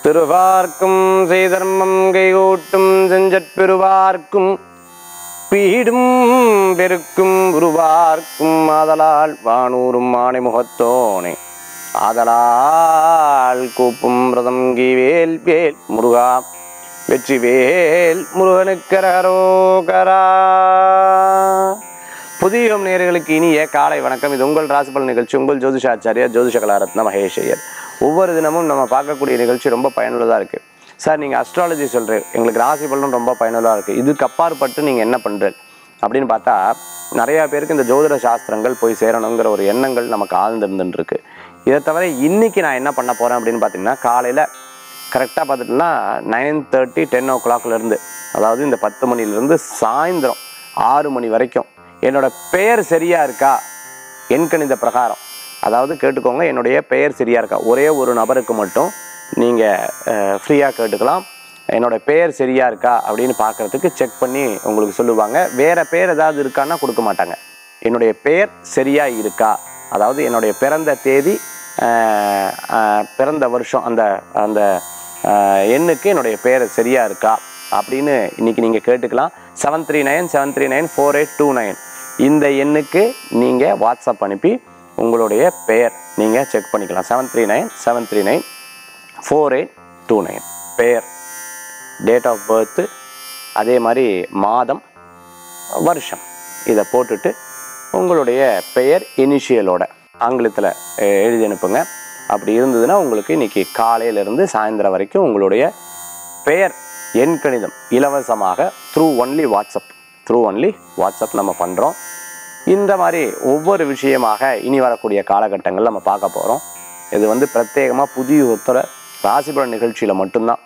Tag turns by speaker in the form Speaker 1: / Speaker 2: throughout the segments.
Speaker 1: திருவார்க்கும் செய்தர்மம் கைகூட்டும் செஞ்சற்பெருவார்க்கும் பீடும் பெருக்கும் உருவார்க்கும் ஆதலால் வானூரும் ஆணை முகத்தோனே ஆதலால் கூப்பும் ரதம் வேல் வேல் முருகா வெற்றி வேல் முருகனுக்கரோகரா புதிய நேயர்களுக்கு இனிய காலை வணக்கம் இது உங்கள் ராசிபலன் நிகழ்ச்சி உங்கள் ஜோதிஷாச்சாரியா ஜோதிஷ கலாரத்ன மகேஷ் ஐயர் ஒவ்வொரு தினமும் நம்ம பார்க்கக்கூடிய நிகழ்ச்சி ரொம்ப பயனுள்ளதாக இருக்குது சார் நீங்கள் அஸ்ட்ராலஜி சொல்கிறேன் எங்களுக்கு ராசி பலனும் ரொம்ப பயனுள்ளதாக இருக்குது இதுக்கு அப்பாற்பட்டு நீங்கள் என்ன பண்ணுறது அப்படின்னு பார்த்தா நிறையா பேருக்கு இந்த ஜோதிட சாஸ்திரங்கள் போய் சேரணுங்கிற ஒரு எண்ணங்கள் நமக்கு ஆழ்ந்திருந்துருக்கு இதை தவிர இன்னைக்கு நான் என்ன பண்ண போகிறேன் அப்படின்னு பார்த்தீங்கன்னா காலையில் கரெக்டாக பார்த்துட்டோம்னா நைன் தேர்ட்டி டென் ஓ கிளாக்லேருந்து அதாவது இந்த பத்து மணிலேருந்து சாயந்தரம் ஆறு மணி வரைக்கும் என்னோட பெயர் சரியாக இருக்கா எண்கணித பிரகாரம் அதாவது கேட்டுக்கோங்க என்னுடைய பெயர் சரியாக இருக்கா ஒரே ஒரு நபருக்கு மட்டும் நீங்கள் ஃப்ரீயாக கேட்டுக்கலாம் என்னோட பெயர் சரியா இருக்கா அப்படின்னு பார்க்கறதுக்கு செக் பண்ணி உங்களுக்கு சொல்லுவாங்க வேற பேர் ஏதாவது இருக்கான்னா கொடுக்க மாட்டாங்க என்னுடைய பெயர் சரியா இருக்கா அதாவது என்னுடைய பிறந்த தேதி ஆஹ், ஆஹ், பிறந்த வருஷம் அந்த அந்த ஆஹ், எண்ணுக்கு என்னுடைய பெயர் சரியா இருக்கா அப்படின்னு இன்னைக்கு நீங்கள் கேட்டுக்கலாம் seven three nine seven three nine four eight two nine இந்த எண்ணுக்கு நீங்கள் வாட்ஸ்அப் அனுப்பி உங்களுடைய பெயர் நீங்கள் செக் பண்ணிக்கலாம் seven three nine seven three nine four eight two nine பெயர் டேட் ஆஃப் பர்த்து அதே மாதிரி மாதம் வருஷம் இதை போட்டுட்டு உங்களுடைய பெயர் இனிஷியலோட ஆங்கிலத்தில் எழுதி அனுப்புங்க அப்படி இருந்ததுன்னா உங்களுக்கு இன்னைக்கு காலையிலேருந்து சாயந்தரம் வரைக்கும் உங்களுடைய பெயர் எண்கணிதம் இலவசமாக through only WhatsApp through only WhatsApp நம்ம பண்ணுறோம் இந்த மாதிரி ஒவ்வொரு விஷயமாக இனி வரக்கூடிய காலகட்டங்கள் நம்ம பார்க்க போகிறோம் இது வந்து பிரத்யேகமாக புதிய ஒருத்தர ராசிபலன் நிகழ்ச்சியில் மட்டும்தான்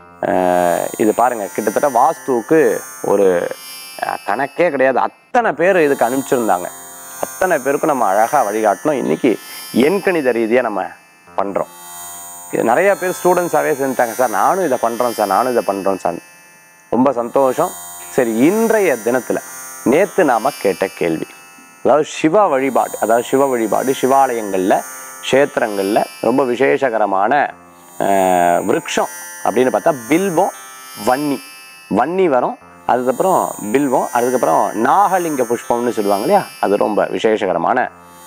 Speaker 1: அஹ் இது பாருங்கள் கிட்டத்தட்ட வாஸ்துவுக்கு ஒரு அஹ், கணக்கே கிடையாது அத்தனை பேர் இதுக்கு அனுப்பிச்சிருந்தாங்க அத்தனை பேருக்கும் நம்ம அழகாக வழிகாட்டணும் இன்றைக்கி எண்கணித ரீதியாக நம்ம பண்ணுறோம் இது நிறைய பேர் ஸ்டூடெண்ட்ஸாகவே செஞ்சுட்டாங்க சார் நானும் இதை பண்ணுறேன் சார் நானும் இதை பண்ணுறேன் சார் ரொம்ப சந்தோஷம் சரி இன்றைய தினத்தில் நேற்று நாம் கேட்ட கேள்வி அதாவது சிவ வழிபாடு அதாவது சிவ வழிபாடு சிவாலயங்களில் க்ஷேத்திரங்களில் ரொம்ப விசேஷகரமான அஹ், விருட்சம் அப்படின்னு பார்த்தா பில்வம் வன்னி வன்னி வரும் அதுக்கப்புறம் பில்வம் அதுக்கப்புறம் நாகலிங்க புஷ்பம்னு சொல்லுவாங்க இல்லையா அது ரொம்ப விசேஷகரமான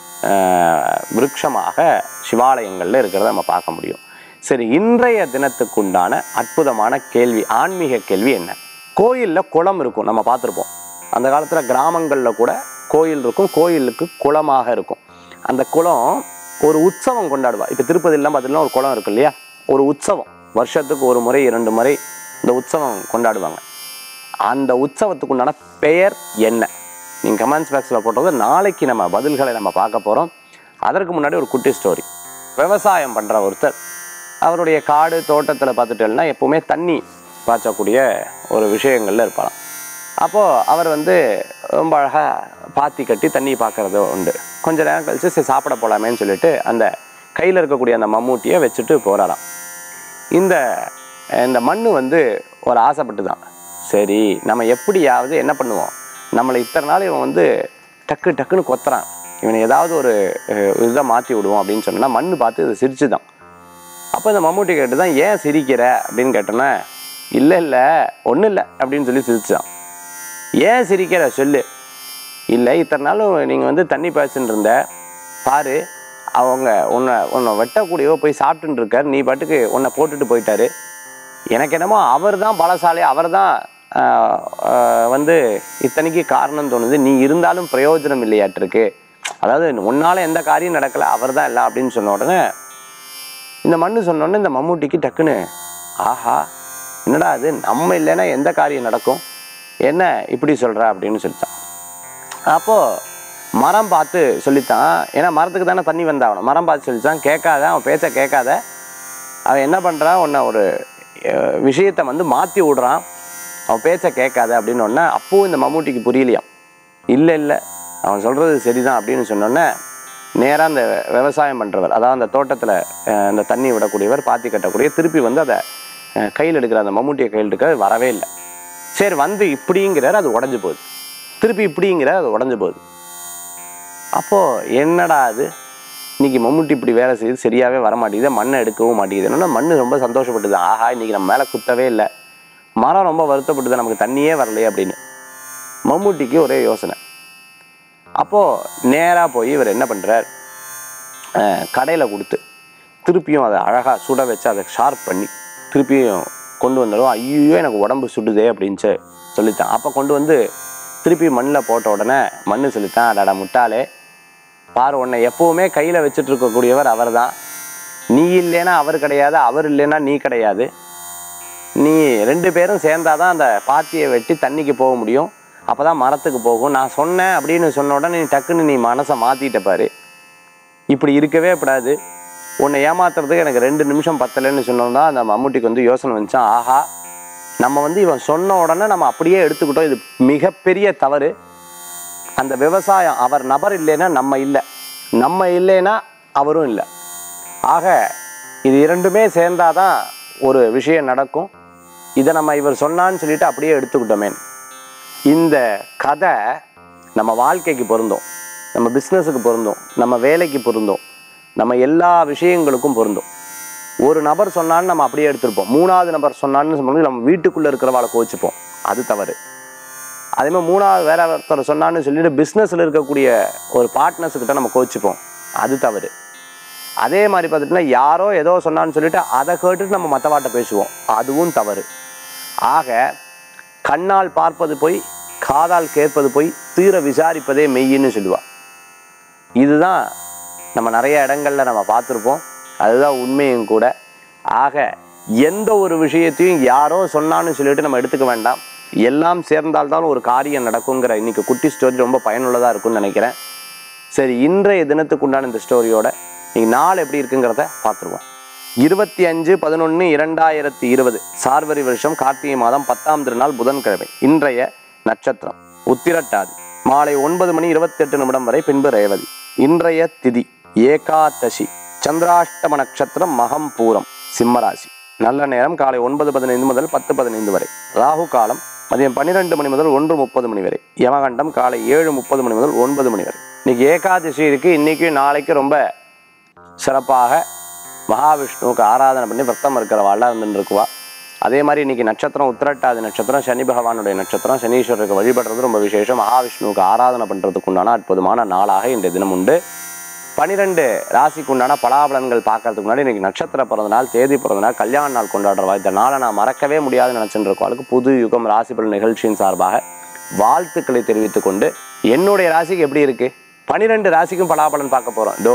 Speaker 1: அஹ், விருட்சமாக சிவாலயங்களில் இருக்கிறத நம்ம பார்க்க முடியும் சரி இன்றைய தினத்துக்குண்டான அற்புதமான கேள்வி ஆன்மீக கேள்வி என்ன கோயிலில் குளம் இருக்கும் நம்ம பார்த்துருப்போம் அந்த காலத்தில் கிராமங்களில் கூட கோயில் இருக்கும் கோயிலுக்கு குளமாக இருக்கும் அந்த குளம் ஒரு உற்சவம் கொண்டாடுவா இப்போ திருப்பதியெல்லாம் பார்த்தீங்கன்னா ஒரு குளம் இருக்கு இல்லையா ஒரு உற்சவம் வருஷத்துக்கு ஒரு முறை இரண்டு முறை இந்த உற்சவம் கொண்டாடுவாங்க அந்த உற்சவத்துக்கு உண்டான பெயர் என்ன நீங்கள் கமெண்ட்ஸ் பாக்ஸில் போட்டது நாளைக்கு நம்ம பதில்களை நம்ம பார்க்க போகிறோம் அதற்கு முன்னாடி ஒரு குட்டி ஸ்டோரி விவசாயம் பண்ணுற ஒருத்தர் அவருடைய காடு தோட்டத்தில் பார்த்துட்டேன்னா எப்போவுமே தண்ணி பாய்ச்சக்கூடிய ஒரு விஷயங்கள்ல இருப்பாராம் அப்போது அவர் வந்து ரொம்ப அழகாக பாத்தி கட்டி தண்ணி பார்க்கறது உண்டு கொஞ்ச நேரம் கழிச்சு சரி சாப்பிட போகலாமேன்னு சொல்லிட்டு அந்த கையில் இருக்கக்கூடிய அந்த மம்மூட்டியை வச்சுட்டு போகிறாராம் இந்த இந்த மண் வந்து ஒரு ஆசைப்பட்டு தான் சரி நம்ம எப்படியாவது என்ன பண்ணுவோம் நம்மளை இத்தனை நாள் இவன் வந்து டக்கு டக்குன்னு கொத்துறான் இவனை ஏதாவது ஒரு இதை மாற்றி விடுவோம் அப்படின்னு சொன்னா மண் பார்த்து இது சிரிச்சு தான் அப்போ இந்த மம்மூட்டி கேட்டு தான் ஏன் சிரிக்கிற அப்படின்னு கேட்டோன்னா இல்லை இல்லை ஒன்றும் இல்லை அப்படின்னு சொல்லி சிரிச்சான் ஏன் சிரிக்கிற சொல்லு இல்லை இத்தனை நாளும் நீங்கள் வந்து தண்ணி பாய்ச்சின்னு இருந்த பாரு அவங்க உன்னை உன்னை வெட்டக்கூடியவோ போய் சாப்பிட்டுன்னு இருக்கார் நீ பாட்டுக்கு உன்னை போட்டுட்டு போயிட்டாரு எனக்கு என்னமோ அவர் தான் பலசாலி அவர் தான் வந்து இத்தனைக்கு காரணம் தோணுது நீ இருந்தாலும் பிரயோஜனம் இல்லையாட்டிருக்கு அதாவது உன்னால எந்த காரியம் நடக்கலை அவர் தான் எல்லாம் அப்படின்னு சொன்ன உடனே இந்த மண்ணு சொன்ன உடனே இந்த மம்மூட்டிக்கு டக்குன்னு ஆஹா என்னடா அது நம்ம இல்லைன்னா எந்த காரியம் நடக்கும் என்ன இப்படி சொல்ற அப்படின்னு சொல்லிட்டான் அப்போது மரம் பார்த்து சொல்லித்தான் ஏன்னா மரத்துக்கு தானே தண்ணி வந்தாகணும் மரம் பார்த்து சொல்லித்தான் கேட்காத அவன் பேச்ச கேட்காத அவன் என்ன பண்ணுறான் உன்னை ஒரு அஹ், விஷயத்தை வந்து மாற்றி விடுறான் அவன் பேச்ச கேட்காத அப்படின்னு ஒன்று அப்போவும் இந்த மம்மூட்டிக்கு புரியலையாம் இல்லை இல்லை அவன் சொல்கிறது சரிதான் அப்படின்னு சொன்னோன்னே நேராக அந்த விவசாயம் பண்ணுறவர் அதாவது அந்த தோட்டத்தில் அந்த தண்ணி விடக்கூடியவர் பாத்தி கட்டக்கூடிய திருப்பி வந்து அதை அஹ், கையில் எடுக்கிற அந்த மம்மூட்டியை கையில் எடுக்கிற வரவே இல்லை சரி வந்து இப்படிங்கிறார் அது உடஞ்சி போகுது திருப்பி இப்படிங்கிறார் அது உடஞ்சி போகுது அப்போது என்னடா அது இன்னைக்கு மம்முட்டி இப்படி வேலை செய்யுது சரியாகவே வர மாட்டேங்குது மண்ணை எடுக்கவும் மாட்டேங்குது என்னன்னா மண் ரொம்ப சந்தோஷப்பட்டுது ஆஹா இன்னைக்கு நம்ம மேலே குத்தவே இல்லை மரம் ரொம்ப வருத்தப்பட்டுது நமக்கு தண்ணியே வரலையே அப்படின்னு மம்முட்டிக்கு ஒரே யோசனை அப்போது நேராக போய் இவர் என்ன பண்ணுறார் கடையில் கொடுத்து திருப்பியும் அதை அழகாக சுட வச்சு அதை ஷார்ப் பண்ணி திருப்பியும் கொண்டு வந்தாலும் ஐயோ எனக்கு உடம்பு சுடுதே அப்படின்னு சொல்லித்தான் அப்போ கொண்டு வந்து திருப்பி மண்ணில் போட்ட உடனே மண் சொல்லித்தான் அடாடா முட்டாளே பாரு உன்னை எப்பவுமே கையில் வச்சுட்டு இருக்கக்கூடியவர் அவர் தான் நீ இல்லைன்னா அவர் கிடையாது அவர் இல்லைன்னா நீ கிடையாது நீ ரெண்டு பேரும் சேர்ந்தாதான் அந்த பாத்தியை வெட்டி தண்ணிக்கு போக முடியும் அப்போ தான் மரத்துக்கு போகும் நான் சொன்னேன் அப்படின்னு சொன்ன உடனே நீ டக்குன்னு நீ மனசை மாற்றிட்ட பாரு இப்படி இருக்கவே கூடாது உன்னை ஏமாத்துறதுக்கு எனக்கு ரெண்டு நிமிஷம் பத்தலைன்னு சொன்னோம்னா அந்த மம்முட்டிக்கு வந்து யோசனை வந்துச்சான் ஆஹா நம்ம வந்து இவன் சொன்ன உடனே நம்ம அப்படியே எடுத்துக்கிட்டோம் இது மிகப்பெரிய தவறு அந்த விவசாயம் அவர் நபர் இல்லைன்னா நம்ம இல்லை நம்ம இல்லைன்னா அவரும் இல்லை ஆக இது இரண்டுமே சேர்ந்தாதான் ஒரு விஷயம் நடக்கும் இதை நம்ம இவர் சொன்னான்னு சொல்லிட்டு அப்படியே எடுத்துக்கிட்டோமே இந்த கதை நம்ம வாழ்க்கைக்கு பொருந்தும் நம்ம பிஸ்னஸுக்கு பொருந்தும் நம்ம வேலைக்கு பொருந்தும் நம்ம எல்லா விஷயங்களுக்கும் பொருந்தும் ஒரு நபர் சொன்னான்னு நம்ம அப்படியே எடுத்திருப்போம் மூணாவது நபர் சொன்னான்னு சொல்லும்போது நம்ம வீட்டுக்குள்ளே இருக்கிறவாளை கோச்சிப்போம் அது தவறு அதே மாதிரி மூணாவது வேற ஒருத்தர் சொன்னான்னு சொல்லிட்டு பிஸ்னஸில் இருக்கக்கூடிய ஒரு பார்ட்னர்ஸுக்கிட்ட நம்ம கோச்சிப்போம் அது தவறு அதே மாதிரி பார்த்துட்டுனா யாரோ ஏதோ சொன்னான்னு சொல்லிட்டு அதை கேட்டுட்டு நம்ம மற்றவாட்ட பேசுவோம் அதுவும் தவறு ஆக கண்ணால் பார்ப்பது போய் காதால் கேட்பது போய் தீர விசாரிப்பதே மெய்யின்னு சொல்லுவா இதுதான் நம்ம நிறைய இடங்கள்ல நம்ம பார்த்துருப்போம் அதுதான் உண்மையும் கூட ஆக எந்த ஒரு விஷயத்தையும் யாரோ சொன்னான்னு சொல்லிட்டு நம்ம எடுத்துக்க வேண்டாம் எல்லாம் சேர்ந்தால்தான் ஒரு காரியம் நடக்குங்கிற இன்னைக்கு குட்டி ஸ்டோரி ரொம்ப பயனுள்ளதாக இருக்கும்னு நினைக்கிறேன் சரி இன்றைய தினத்துக்கு உண்டான இந்த ஸ்டோரியோட இன்னைக்கு நாள் எப்படி இருக்குங்கிறத பார்த்துருவோம் இருபத்தி அஞ்சு பதினொன்று இரண்டாயிரத்தி இருபது சார்வரி வருஷம் கார்த்திகை மாதம் பத்தாம் திருநாள் புதன்கிழமை இன்றைய நட்சத்திரம் உத்திரட்டாதி மாலை ஒன்பது மணி இருபத்தெட்டு நிமிடம் வரை பின்பு ரேவதி இன்றைய திதி ஏகாதசி சந்திராஷ்டம நட்சத்திரம் மகம் பூரம் சிம்மராசி நல்ல நேரம் காலை ஒன்பது பதினைந்து முதல் பத்து பதினைந்து வரை ராகு காலம் மதியம் பன்னிரெண்டு மணி முதல் ஒன்று முப்பது மணி வரை யமகண்டம் காலை ஏழு முப்பது மணி முதல் ஒன்பது மணி வரை இன்னைக்கு ஏகாதசி இருக்கு இன்னைக்கு நாளைக்கு ரொம்ப சிறப்பாக மகாவிஷ்ணுவுக்கு ஆராதனை பண்ணி விரதம் இருக்கிறவாள்லாம் இருந்துட்டு இருக்குவா அதே மாதிரி இன்னைக்கு நட்சத்திரம் உத்திரட்டாதி நட்சத்திரம் சனி பகவானுடைய நட்சத்திரம் சனீஸ்வரருக்கு வழிபடுறது ரொம்ப விசேஷம் மகாவிஷ்ணுவுக்கு ஆராதனை பண்ணுறதுக்கு உண்டான அற்புதமான நாளாக இன்றைய தினம் உண்டு பனிரெண்டு ராசிக்கு உண்டான பலாபலன்கள் பார்க்கறதுக்கு முன்னாடி இன்னைக்கு நட்சத்திர பிறந்த நாள் தேதி பிறந்த நாள் கல்யாண நாள் கொண்டாடுறவா இந்த நாளை நான் மறக்கவே முடியாதுன்னு நினச்சிட்டு இருக்கவாளுக்கு புது யுகம் ராசி பலன் நிகழ்ச்சியின் சார்பாக வாழ்த்துக்களை தெரிவித்துக் கொண்டு என்னுடைய ராசிக்கு எப்படி இருக்கு பனிரெண்டு ராசிக்கும் பலாபலன் பார்க்க போறோம் இதோ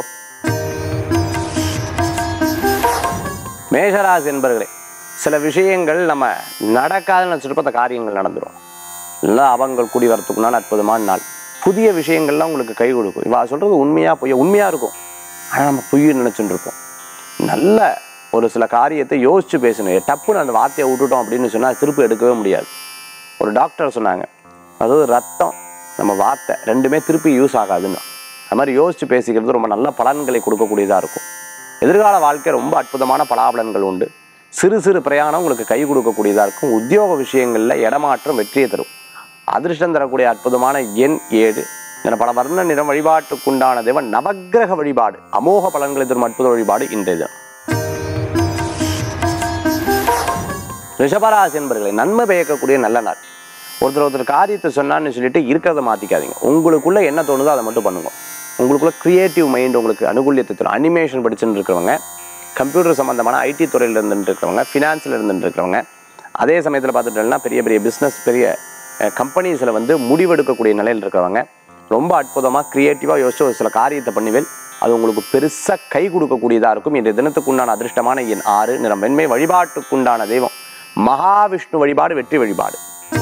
Speaker 1: மேஷராசி என்பர்களே சில விஷயங்கள் நம்ம நடக்காதுன்னு நினச்சிட்டு அந்த காரியங்கள் நடந்துடும் இல்லை அவங்கள் கூடி வரத்துக்குனால அற்புதமான நாள் புதிய விஷயங்கள்லாம் உங்களுக்கு கை கொடுக்கும் இவா சொல்றது உண்மையா பொய்யா உண்மையா இருக்கும் ஆனால் நம்ம பொய்யை நினச்சிட்டு இருப்போம் நல்ல ஒரு சில காரியத்தை யோசிச்சு பேசணும் டப்புன்னு அந்த வார்த்தையை விட்டுட்டோம் அப்படின்னு சொன்னால் திருப்பி எடுக்கவே முடியாது ஒரு டாக்டர் சொன்னாங்க அதாவது ரத்தம் நம்ம வார்த்தை ரெண்டுமே திருப்பி யூஸ் ஆகாதுன்னு அது மாதிரி யோசிச்சு பேசிக்கிறது ரொம்ப நல்ல பலன்களை கொடுக்கக்கூடியதாக இருக்கும் எதிர்கால வாழ்க்கை ரொம்ப அற்புதமான பலாபலன்கள் உண்டு சிறு சிறு பிரயாணம் உங்களுக்கு கை கொடுக்கக்கூடியதாக இருக்கும் உத்தியோக விஷயங்களில் இடமாற்றம் வெற்றியை தரும் அதிர்ஷ்டம் தரக்கூடிய அற்புதமான எண் ஏழு என பல வர்ண நிறம் வழிபாட்டுக்குண்டான தேவன் நவக்கிரக வழிபாடு அமோக பலன்களை தரும் அற்புத வழிபாடு இன்றைய தினம் ரிஷபராசி என்பர்களை நன்மை பயக்கக்கூடிய நல்ல நாள் ஒருத்தர் ஒருத்தர் காரியத்தை சொன்னான்னு சொல்லிட்டு இருக்கிறத மாற்றிக்காதீங்க உங்களுக்குள்ள என்ன தோணுதோ அதை மட்டும் பண்ணுங்க உங்களுக்குள்ள கிரியேட்டிவ் மைண்ட் உங்களுக்கு அனுகூலியத்தை தரும் அனிமேஷன் படிச்சுட்டு இருக்கிறவங்க கம்ப்யூட்டர் சம்மந்தமான ஐடி துறையில் இருந்துட்டு இருக்கிறவங்க ஃபினான்ஸில் இருந்துட்டு இருக்கிறவங்க அதே சமயத்தில் பார்த்துட்டோம்னா பெரிய பெரிய பிஸ்னஸ் பெரிய கம்பெனிஸில் வந்து முடிவெடுக்கக்கூடிய நிலையில் இருக்கிறவங்க ரொம்ப அற்புதமாக க்ரியேட்டிவாக யோசிச்சு ஒரு சில காரியத்தை பண்ணுவேல் அது உங்களுக்கு பெருசாக கை கொடுக்கக்கூடியதாக இருக்கும் இன்றைய தினத்துக்கு உண்டான அதிர்ஷ்டமான எண் ஆறு நிறம் வெண்மை வழிபாட்டுக்குண்டான தெய்வம் மகாவிஷ்ணு வழிபாடு வெற்றி வழிபாடு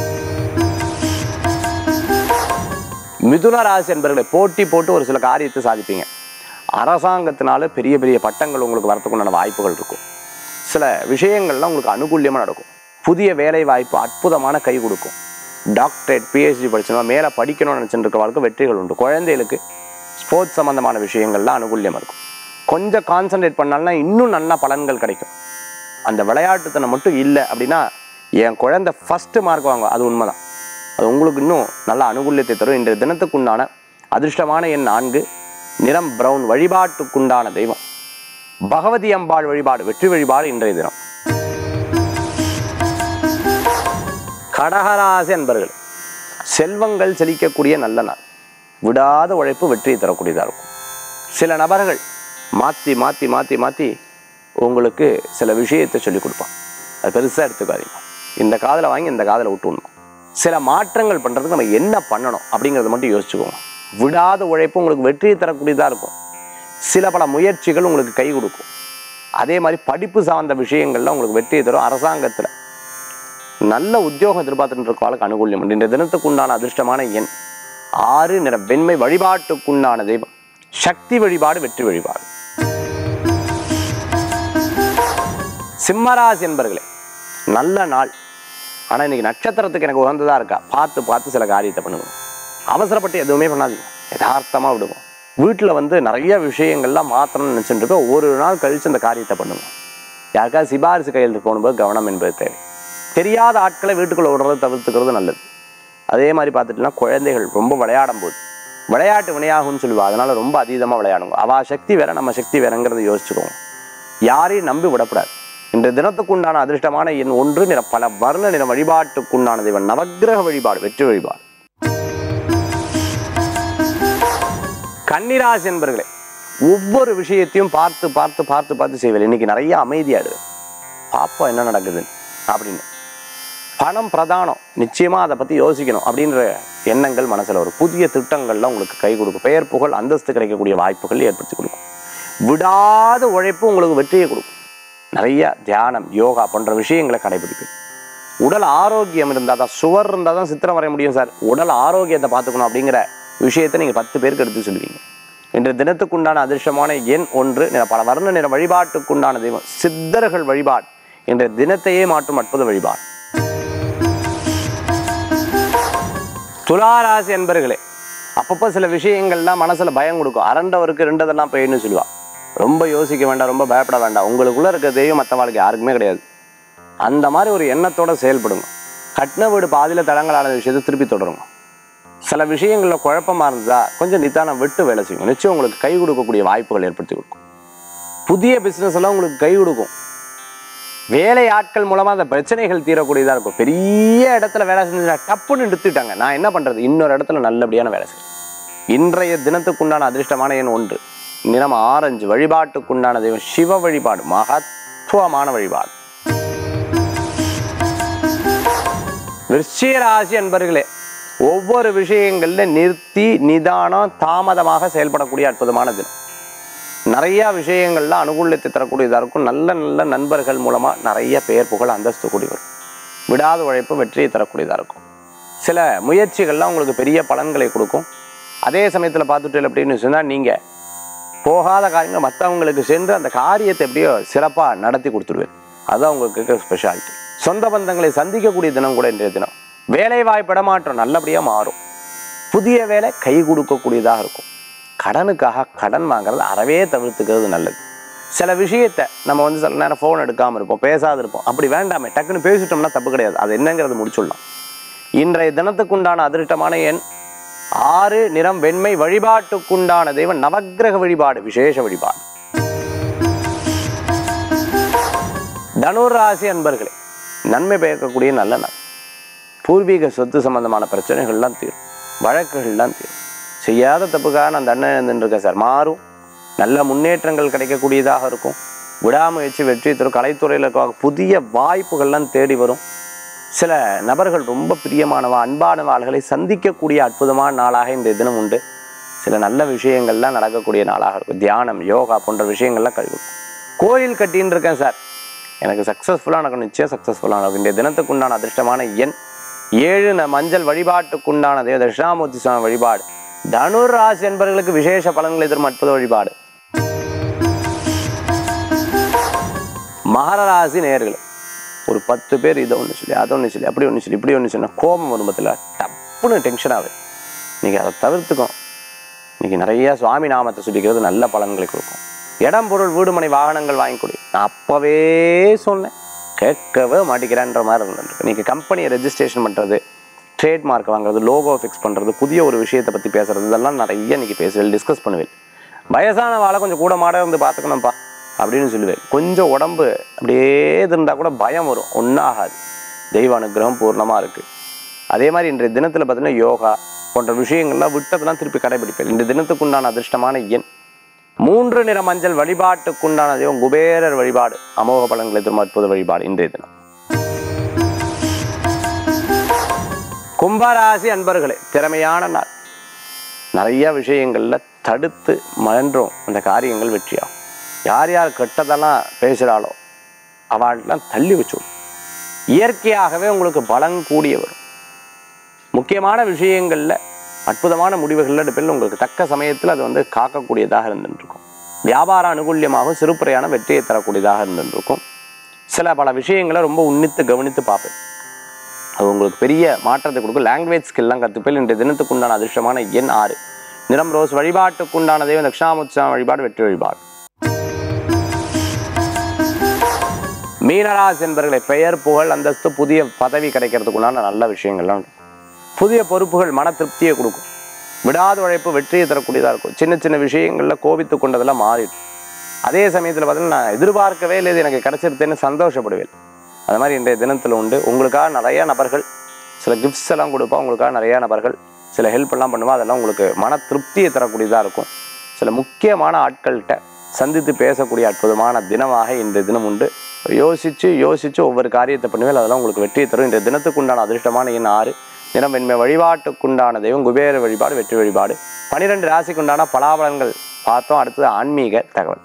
Speaker 1: மிதுன ராசி என்பர்களை போட்டி போட்டு ஒரு சில காரியத்தை சாதிப்பீங்க அரசாங்கத்தினால பெரிய பெரிய பட்டங்கள் உங்களுக்கு வரத்துக்குண்டான வாய்ப்புகள் இருக்கும் சில விஷயங்கள்லாம் உங்களுக்கு அனுகூல்யமாக நடக்கும் புதிய வேலை வாய்ப்பு அற்புதமான கை கொடுக்கும் டாக்டரேட் பிஹெச்டி படிச்சவங்க மேலே படிக்கணும்னு நினச்சிட்டு இருக்கிறவங்களுக்கு வெற்றிகள் உண்டு குழந்தைகளுக்கு ஸ்போர்ட்ஸ் சம்மந்தமான விஷயங்கள்லாம் அனுகூல்யம் இருக்கும் கொஞ்சம் கான்சன்ட்ரேட் பண்ணாலும் இன்னும் நல்ல பலன்கள் கிடைக்கும் அந்த விளையாட்டுத்தனம் மட்டும் இல்லை அப்படின்னா என் குழந்தை ஃபஸ்ட்டு மார்க் வாங்குவோம் அது உண்மைதான் அது உங்களுக்கு இன்னும் நல்ல அனுகூல்யத்தை தரும் இன்றைய தினத்துக்குண்டான அதிர்ஷ்டமான எண் நான்கு நிறம் பிரவுன் வழிபாட்டுக்குண்டான தெய்வம் பகவதி அம்பாள் வழிபாடு வெற்றி வழிபாடு இன்றைய தினம் கடகராசி அன்பர்கள் செல்வங்கள் செழிக்கக்கூடிய நல்ல நாள் விடாத உழைப்பு வெற்றியை தரக்கூடியதாக இருக்கும் சில நபர்கள் மாற்றி மாற்றி மாற்றி மாற்றி உங்களுக்கு சில விஷயத்தை சொல்லிக் கொடுப்பான் அது பெருசாக எடுத்துக்காதீங்க இந்த காதில் வாங்கி இந்த காதில் விட்டுணும் சில மாற்றங்கள் பண்ணுறதுக்கு நம்ம என்ன பண்ணணும் அப்படிங்கிறத மட்டும் யோசிச்சுக்கோங்க விடாத உழைப்பு உங்களுக்கு வெற்றியை தரக்கூடியதாக இருக்கும் சில பல முயற்சிகள் உங்களுக்கு கை கொடுக்கும் அதே மாதிரி படிப்பு சார்ந்த விஷயங்கள்ல உங்களுக்கு வெற்றியை தரும் அரசாங்கத்தில் நல்ல உத்தியோகம் எதிர்பார்த்துட்டு இருக்கவாளுக்கு அனுகூல்யம் உண்டு. இன்றைய தினத்துக்கு உண்டான அதிர்ஷ்டமான எண் ஆறு நிற வெண்மை வழிபாட்டுக்குண்டான தெய்வம் சக்தி வழிபாடு வெற்றி வழிபாடு சிம்மராசி என்பர்களே நல்ல நாள் ஆனா இன்னைக்கு நட்சத்திரத்துக்கு எனக்கு உகந்ததா இருக்கா பார்த்து பார்த்து சில காரியத்தை பண்ணுங்க அவசரப்பட்டு எதுவுமே பண்ணாதீங்க யதார்த்தமா விடுவோம் வீட்டில் வந்து நிறைய விஷயங்கள்லாம் மாற்றணும்னு நினச்சிட்டு இருக்க ஒரு நாள் கழிச்சு அந்த காரியத்தை பண்ணுங்க யாருக்காவது சிபாரிசு கையெழுத்து போகும்போது கவனம் என்பது தேவை தெரியாத ஆட்களை வீட்டுக்குள்ள விடுறதை தவிர்த்துக்கிறது நல்லது அதே மாதிரி பார்த்துட்டுனா குழந்தைகள் ரொம்ப விளையாடும் போது விளையாட்டு வினையாகும்னு சொல்லுவா அதனால ரொம்ப அதீதமாக விளையாடுங்க அவா சக்தி வேற நம்ம சக்தி வேறங்கிறத யோசிச்சுக்கோங்க யாரையும் நம்பி விடக்கூடாது இந்த தினத்துக்குண்டான அதிர்ஷ்டமான எண் ஒன்று நிற பல வர்ண நிற வழிபாட்டுக்குண்டான தெய்வம் நவக்கிரக வழிபாடு வெற்றி வழிபாடு கன்னிராசி என்பர்களே ஒவ்வொரு விஷயத்தையும் பார்த்து பார்த்து பார்த்து பார்த்து செய்வேன் இன்னைக்கு நிறைய அமைதியாடு பாப்போம் என்ன நடக்குதுன்னு அப்படின்னு பணம் பிரதானம் நிச்சயமா அதை பத்தி யோசிக்கணும் அப்படின்ற எண்ணங்கள் மனசுல வரும் புதிய திட்டங்கள்லாம் உங்களுக்கு கை கொடுக்கும் பெயர் புகழ் அந்தஸ்து கிடைக்கக்கூடிய வாய்ப்புகள் ஏற்படுத்தி கொடுக்கும் விடாத உழைப்பு உங்களுக்கு வெற்றியை கொடுக்கும் நிறைய தியானம் யோகா போன்ற விஷயங்களை கடைபிடிப்பேன் உடல் ஆரோக்கியம் இருந்தால் தான் சுவர் இருந்தால் தான் சித்திரம் வரைய முடியும் சார் உடல் ஆரோக்கியத்தை பார்த்துக்கணும் அப்படிங்கிற விஷயத்தை நீங்கள் பத்து பேருக்கு எடுத்து சொல்லுவீங்க இன்று தினத்துக்குண்டான அதிர்ஷ்டமான எண் ஒன்று நிற பல வர்ண நிற வழிபாட்டுக்குண்டான தெய்வம் சித்தர்கள் வழிபாடு இன்றைய தினத்தையே மாற்றும் அற்புத வழிபாடு துளாராசி என்பர்களே அப்பப்போ சில விஷயங்கள்லாம் மனசுல பயம் கொடுக்கும் அரண்டவருக்கு ரெண்டதெல்லாம் போயின்னு சொல்லுவா ரொம்ப யோசிக்க வேண்டாம் ரொம்ப பயப்பட வேண்டாம் உங்களுக்குள்ள இருக்க தெய்வம் மற்றவாளுக்கு யாருக்குமே கிடையாது அந்த மாதிரி ஒரு எண்ணத்தோட செயல்படுங்க கட்டின வீடு பாதியில தடங்கலான விஷயத்தை திருப்பி தொடருங்க சில விஷயங்கள்ல குழப்பமா இருந்தா கொஞ்சம் நிதானம் விட்டு வேலை செய்யுங்க நிச்சயம் உங்களுக்கு கை கொடுக்கக்கூடிய வாய்ப்புகள் ஏற்படுத்தி கொடுக்கும் புதிய பிசினஸ் எல்லாம் உங்களுக்கு கை கொடுக்கும் வேலை ஆட்கள் மூலமா அந்த பிரச்சனைகள் தீரக்கூடியதா இருக்கும் பெரிய இடத்துல வேலை செஞ்சு டப்புன்னு நிறுத்திட்டாங்க நான் என்ன பண்றது இன்னொரு இடத்துல நல்லபடியான வேலை செய்யும் இன்றைய தினத்துக்குண்டான அதிர்ஷ்டமான எண் ஒன்று நிறம் ஆரஞ்சு வழிபாட்டுக்குண்டான தெய்வம் சிவ வழிபாடு மகத்துவமான வழிபாடு விருச்சிக ராசி அன்பர்களே ஒவ்வொரு விஷயங்கள்ல நிறுத்தி நிதானம் தாமதமாக செயல்படக்கூடிய அற்புதமான தினம் நிறைய விஷயங்கள்ல அனுகூலத்தை தரக்கூடியதா இருக்கும் நல்ல நல்ல நண்பர்கள் மூலமா நிறைய பெயர் புகழ் அந்தஸ்து கூடி வரும் விடாத உழைப்பு வெற்றியை தரக்கூடியதா இருக்கும் சில முயற்சிகள்லாம் உங்களுக்கு பெரிய பலன்களை கொடுக்கும் அதே சமயத்துல பார்த்துட்டு அப்படின்னு சொன்னா நீங்க போகாத காரியங்கள் மற்றவங்களுக்கு சென்று அந்த காரியத்தை எப்படியோ சிறப்பா நடத்தி கொடுத்துருவேன் அதுதான் உங்களுக்கு இருக்கிற ஸ்பெஷாலிட்டி சொந்த பந்தங்களை சந்திக்கக்கூடிய தினம் கூட இன்றைய தினம் வேலை வாய்ப்பு இடமாற்றம் நல்லபடியா மாறும் புதிய வேலை கை கொடுக்கக்கூடியதாக இருக்கும் கடனுக்காக கடன் வாங்குறது அறவே தவிர்த்துக்கிறது நல்லது சில விஷயத்தை நம்ம வந்து சில நேரம் ஃபோன் எடுக்காமல் இருப்போம் பேசாது இருப்போம் அப்படி வேண்டாமே டக்குன்னு பேசிட்டோம்னா தப்பு கிடையாது அது என்னங்கிறது முடிச்சுடலாம் இன்றைய தினத்துக்குண்டான அதிர்ஷ்டமான எண் ஆறு நிறம் வெண்மை வழிபாட்டுக்குண்டான தெய்வம் நவக்கிரக வழிபாடு விசேஷ வழிபாடு தனுர் ராசி அன்பர்களே நன்மை பயக்கக்கூடிய நல்ல நாள் பூர்வீக சொத்து சம்பந்தமான பிரச்சனைகள்லாம் தீரும் வழக்குகள்லாம் தீரும் செய்யாத தப்புக்காக நான் தண்டனை இருந்துருக்கேன் சார் மாறும் நல்ல முன்னேற்றங்கள் கிடைக்கக்கூடியதாக இருக்கும் விடாமுயற்சி வெற்றி தரும் கலைத்துறையில் இருக்க புதிய வாய்ப்புகள்லாம் தேடி வரும் சில நபர்கள் ரொம்ப பிரியமானவா அன்பான ஆள்களை சந்திக்கக்கூடிய அற்புதமான நாளாக இந்த தினம் உண்டு சில நல்ல விஷயங்கள்லாம் நடக்கக்கூடிய நாளாக இருக்கும் தியானம் யோகா போன்ற விஷயங்கள்லாம் கழிவு கோயில் கட்டின்னு இருக்கேன் சார் எனக்கு சக்ஸஸ்ஃபுல்லாக நடக்கும் நிச்சயம் சக்ஸஸ்ஃபுல்லாக நடக்கும் இந்த தினத்துக்கு உண்டான அதிர்ஷ்டமான எண் ஏழு ந- மஞ்சள் வழிபாட்டுக்குண்டான தேவ தட்சிணாமூர்த்தி சுவாமி வழிபாடு தனுர் ராசி என்பவர்களுக்கு விசேஷ பலன்களை தரும் அற்புத வழிபாடு மகர ராசி நேயர்களே ஒரு பத்து பேர் இதை ஒன்று சொல்லி அதை ஒன்று சொல்லி அப்படி ஒன்று சொல்லி இப்படி ஒன்று சொன்னா கோபம் வரும்பத்தில் டப்புன்னு டென்ஷன் ஆகுது நீங்கள் அதை தவிர்த்துக்கும் இன்னைக்கு நிறைய சுவாமி நாமத்தை சொல்லிக்கிறது நல்ல பலன்களை கொடுக்கும் இடம் பொருள் வீடு மனை வாகனங்கள் வாங்கி கொடு நான் அப்போவே சொன்னேன் கேட்கவே மாட்டேங்கிறேன்ற மாதிரி இருந்துருக்கு இன்னைக்கு கம்பெனியை ரெஜிஸ்ட்ரேஷன் பண்ணுறது ட்ரேட்மார்க் வாங்குறது லோகோ ஃபிக்ஸ் பண்ணுறது புதிய ஒரு விஷயத்தை பற்றி பேசுறது இதெல்லாம் நிறைய இன்னைக்கு பேசுவேன் டிஸ்கஸ் பண்ணுவேன் வயசான வாழை கொஞ்சம் கூட மாட இருந்து பார்த்துக்கணும்ப்பா அப்படின்னு சொல்லுவேன் கொஞ்சம் உடம்பு அப்படியே இது இருந்தால் கூட பயம் வரும் ஒன்றாகாது தெய்வ அனுகிரகம் பூர்ணமாக இருக்குது அதே மாதிரி இன்றைய தினத்தில் பார்த்தீங்கன்னா யோகா போன்ற விஷயங்கள்லாம் விட்டதெல்லாம் திருப்பி கடைபிடிப்பேன் இன்றைய தினத்துக்குண்டான அதிர்ஷ்டமான எண் மூன்று நிற மஞ்சள் வழிபாட்டுக்குண்டான தெய்வம் குபேரர் வழிபாடு அமோக பலன்களை தரும் அற்புத வழிபாடு இன்றைய தினம் கும்பராசி அன்பர்களே திறமையான நாள் நிறைய விஷயங்கள்ல தடுத்து மழன்றோம் அந்த காரியங்கள் வெற்றியாகும் யார் யார் கெட்டதெல்லாம் பேசுகிறாளோ அவள்லாம் தள்ளி வச்சுடும் இயற்கையாகவே உங்களுக்கு பலம் கூடிய வரும் முக்கியமான விஷயங்கள்ல அற்புதமான முடிவுகள் எடுப்பில் உங்களுக்கு தக்க சமயத்தில் அது வந்து காக்கக்கூடியதாக இருந்துருக்கும் வியாபார அனுகூல்யமாகவும் சிறுப்புறையான வெற்றியை தரக்கூடியதாக இருந்துருக்கும் சில பல விஷயங்களை ரொம்ப உன்னித்து கவனித்து பார்ப்பேன் அது உங்களுக்கு பெரிய மாற்றத்தை கொடுக்கும் லாங்குவேஜ் ஸ்கில்லாம் கற்றுப்பேன் இன்றைய தினத்துக்கு உண்டான அதிர்ஷ்டமான எண் ஆறு நிறம் ரோஸ் வழிபாட்டுக்குண்டான தெய்வம் தட்சிணாமுத்சவம் வழிபாடு வெற்றி வழிபாடு மீனராசி என்பர்களை பெயர் புகழ் அந்தஸ்து புதிய பதவி கிடைக்கிறதுக்குண்டான நல்ல விஷயங்கள்லாம் உண்டு. புதிய பொறுப்புகள் மன திருப்தியை கொடுக்கும் விடாத உழைப்பு வெற்றியை தரக்கூடியதாக இருக்கும் சின்ன சின்ன விஷயங்களில் கோபித்து கொண்டதெல்லாம் மாறிடும் அதே சமயத்தில் பார்த்தீங்கன்னா நான் எதிர்பார்க்கவே இல்லை இது எனக்கு கிடைச்சிருத்தேன்னு சந்தோஷப்படுவேன் அது மாதிரி இன்றைய தினத்தில் உண்டு உங்களுக்காக நிறைய நபர்கள் சில கிஃப்ட்ஸ் எல்லாம் கொடுப்பா உங்களுக்காக நிறைய நபர்கள் சில ஹெல்ப் எல்லாம் பண்ணுவா அதெல்லாம் உங்களுக்கு மன திருப்தியை தரக்கூடியதாக இருக்கும் சில முக்கியமான ஆட்கள்கிட்ட சந்தித்து பேசக்கூடிய அற்புதமான தினமாக இன்றைய தினம் உண்டு யோசித்து யோசித்து ஒவ்வொரு காரியத்தை பண்ணுவேன் அதெல்லாம் உங்களுக்கு வெற்றியை தரும் இன்றைய தினத்துக்கு உண்டான அதிர்ஷ்டமான எண் ஆறு தினம் வெண்மை வழிபாட்டுக்குண்டான தெய்வம் குபேர வழிபாடு வெற்றி வழிபாடு பனிரெண்டு ராசிக்குண்டான பலாபலன்கள் பார்த்தோம் அடுத்தது ஆன்மீக தகவல்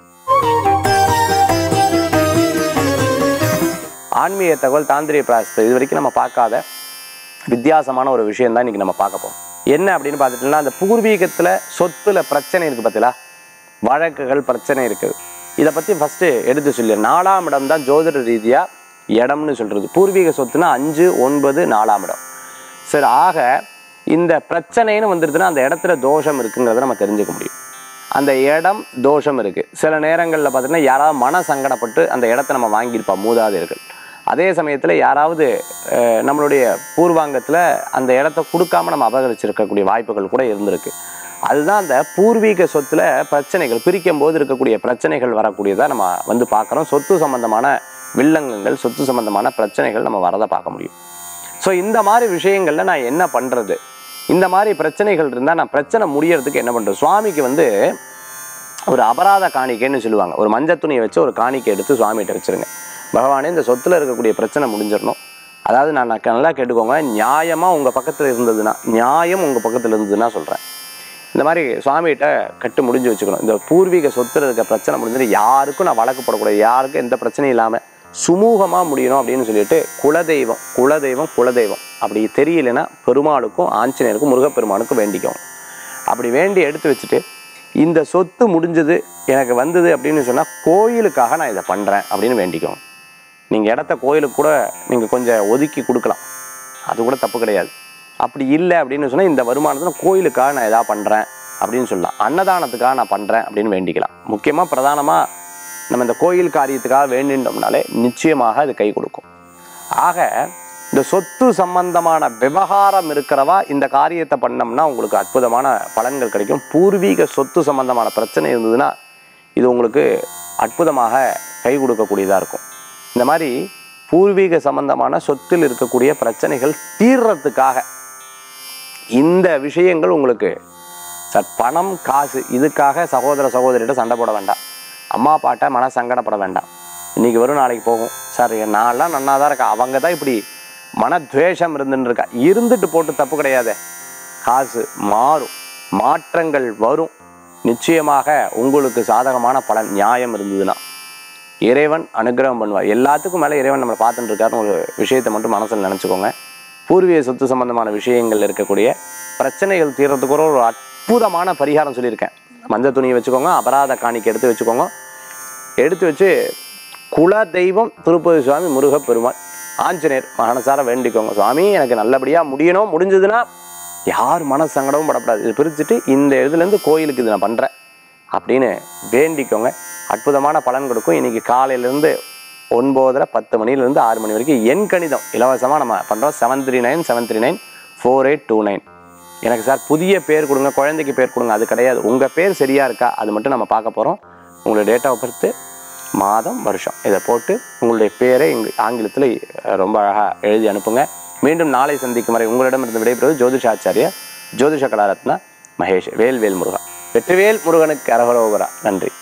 Speaker 1: ஆன்மீக தகவல் தாந்திரிய பிராசத்தை இது வரைக்கும் நம்ம பார்க்காத வித்தியாசமான ஒரு விஷயம் தான் இன்னைக்கு நம்ம பார்க்க போறோம் என்ன அப்படின்னு பார்த்துட்டோம்னா அந்த பூர்வீகத்தில் சொத்துல பிரச்சனை இருக்கு பார்த்தீங்களா வழக்குகள் பிரச்சனை இருக்குது இதை பற்றி ஃபஸ்ட்டு எடுத்து சொல்லி நாலாம் இடம் தான் ஜோதிட ரீதியாக இடம்னு சொல்கிறது பூர்வீக சொத்துனா அஞ்சு ஒன்பது நாலாம் இடம் சரி ஆக இந்த பிரச்சனைன்னு வந்துடுதுன்னா அந்த இடத்துல தோஷம் இருக்குங்கிறத நம்ம தெரிஞ்சுக்க முடியும் அந்த இடம் தோஷம் இருக்குது சில நேரங்களில் பார்த்தீங்கன்னா யாராவது மன சங்கடப்பட்டு அந்த இடத்த நம்ம வாங்கியிருப்போம் மூதாதையர்கள் அதே சமயத்தில் யாராவது அஹ், நம்மளுடைய பூர்வாங்கத்தில் அந்த இடத்த கொடுக்காம நம்ம அபகரிச்சிருக்கக்கூடிய வாய்ப்புகள் கூட இருந்திருக்கு அதுதான் அந்த பூர்வீக சொத்துல பிரச்சனைகள் பிரிக்கும் போது இருக்கக்கூடிய பிரச்சனைகள் வரக்கூடியதாக நம்ம வந்து பார்க்குறோம் சொத்து சம்பந்தமான வில்லங்கங்கள் சொத்து சம்பந்தமான பிரச்சனைகள் நம்ம வரதை பார்க்க முடியும் ஸோ இந்த மாதிரி விஷயங்கள்ல நான் என்ன பண்ணுறது இந்த மாதிரி பிரச்சனைகள் இருந்தால் நான் பிரச்சனை முடியறதுக்கு என்ன பண்ணுறது சுவாமிக்கு வந்து ஒரு அபராத காணிக்கைன்னு சொல்லுவாங்க ஒரு மஞ்சள் துணியை வச்சு ஒரு காணிக்கை எடுத்து சுவாமிகிட்ட வச்சிருங்க பகவானே இந்த சொத்துல இருக்கக்கூடிய பிரச்சனை முடிஞ்சிடணும் அதாவது நான் நான் நல்லா கேட்டுக்கோங்க நியாயமாக உங்கள் பக்கத்தில் இருந்ததுன்னா நியாயம் உங்கள் பக்கத்தில் இருந்ததுன்னா சொல்கிறேன் இந்த மாதிரி சுவாமிகிட்ட கட்டு முடிஞ்சு வச்சுக்கணும் இந்த பூர்வீக சொத்துல இருக்க பிரச்சனை முடிஞ்சுட்டு யாருக்கும் நான் வழக்கு போடக்கூடாது யாருக்கும் எந்த பிரச்சனையும் இல்லாமல் சுமூகமாக முடியணும் அப்படின்னு சொல்லிட்டு குலதெய்வம் குலதெய்வம் குலதெய்வம் அப்படி தெரியலைன்னா பெருமாளுக்கும் ஆஞ்சநேயருக்கும் முருகப்பெருமானுக்கும் வேண்டிக்கும் அப்படி வேண்டி எடுத்து வச்சுட்டு இந்த சொத்து முடிஞ்சது எனக்கு வந்தது அப்படின்னு சொன்னால் கோயிலுக்காக நான் இதை பண்ணுறேன் அப்படின்னு வேண்டிக்கோங்க நீங்கள் இடத்த கோயிலுக்கு கூட நீங்கள் கொஞ்சம் ஒதுக்கி கொடுக்கலாம் அது கூட தப்பு கிடையாது அப்படி இல்லை அப்படின்னு சொன்னால் இந்த வருமானத்தை நான் கோயிலுக்காக நான் எதா பண்ணுறேன் அப்படின்னு சொல்லலாம் அன்னதானத்துக்காக நான் பண்ணுறேன் அப்படின்னு வேண்டிக்கலாம் முக்கியமாக பிரதானமாக நம்ம இந்த கோயில் காரியத்துக்காக வேண்டிட்டோம்னாலே நிச்சயமாக அது கை கொடுக்கும் ஆக இந்த சொத்து சம்பந்தமான விவகாரம் இருக்கிறவா இந்த காரியத்தை பண்ணோம்னா உங்களுக்கு அற்புதமான பலன்கள் கிடைக்கும் பூர்வீக சொத்து சம்பந்தமான பிரச்சனை இருந்ததுன்னா இது உங்களுக்கு அற்புதமாக கை கொடுக்கக்கூடியதாக இருக்கும் இந்த மாதிரி பூர்வீக சம்பந்தமான சொத்தில் இருக்கக்கூடிய பிரச்சனைகள் தீர்றதுக்காக இந்த விஷயங்கள் உங்களுக்கு சார் பணம் காசு இதுக்காக சகோதர சகோதரிகிட்ட சண்டை போட வேண்டாம் அம்மா அப்பாட்ட மன சங்கடப்பட வேண்டாம் இன்னைக்கு வரும் நாளைக்கு போகும் சார் நான்லாம் நன்னா தான் இருக்கா அவங்க தான் இப்படி மனத்வேஷம் இருந்துன்னு இருக்கா இருந்துட்டு போட்டு தப்பு கிடையாதே காசு மாறும் மாற்றங்கள் வரும் நிச்சயமாக உங்களுக்கு சாதகமான பலன் நியாயம் இருந்ததுன்னா இறைவன் அனுகிரகம் பண்ணுவார் எல்லாத்துக்கும் மேலே இறைவன் நம்மளை பார்த்துட்டு இருக்காருன்னு ஒரு விஷயத்தை மட்டும் மனசில் நினச்சிக்கோங்க பூர்வீக சொத்து சம்பந்தமான விஷயங்கள் இருக்கக்கூடிய பிரச்சனைகள் தீர்றதுக்கு ஒரு ஒரு அற்புதமான பரிகாரம் சொல்லியிருக்கேன் மஞ்சள் துணியை வச்சுக்கோங்க அபராத காணிக்கை எடுத்து வச்சுக்கோங்க எடுத்து வச்சு குல தெய்வம் திருப்பதி சுவாமி முருகப்பெருமாள் ஆஞ்சநேயர் மனசார வேண்டிக்கோங்க சுவாமி எனக்கு நல்லபடியாக முடியணும் முடிஞ்சதுன்னா யார் மன சங்கடமும் படப்படாது இது பிரிச்சுட்டு இந்த இதுலேருந்து கோயிலுக்கு இது நான் பண்ணுறேன் அப்படின்னு வேண்டிக்கோங்க அற்புதமான பலன் கொடுக்கும் இன்னைக்கு காலையிலேருந்து ஒன்பதரை பத்து மணிலேருந்து ஆறு மணி வரைக்கும் எண் கணிதம் இலவசமாக நம்ம பண்ணுறோம் seven three nine seven three nine four eight two nine எனக்கு சார் புதிய பேர் கொடுங்க குழந்தைக்கு பேர் கொடுங்க அது கிடையாது உங்கள் பேர் சரியாக இருக்கா அது மட்டும் நம்ம பார்க்க போகிறோம் உங்களுடைய டேட் ஆஃப் பர்த்து மாதம் வருஷம் இதை போட்டு உங்களுடைய பேரை இங்கு ஆங்கிலத்தில் ரொம்ப அழகாக எழுதி அனுப்புங்க மீண்டும் நாளை சந்திக்கும் வரை உங்களிடமிருந்து விடைபெறுவது ஜோதிஷாச்சாரியா ஜோதிஷ கலாரத்னா மகேஷ் வேல் வேல் முருகா வெற்றிவேல் முருகனுக்கு அரகரோகரா நன்றி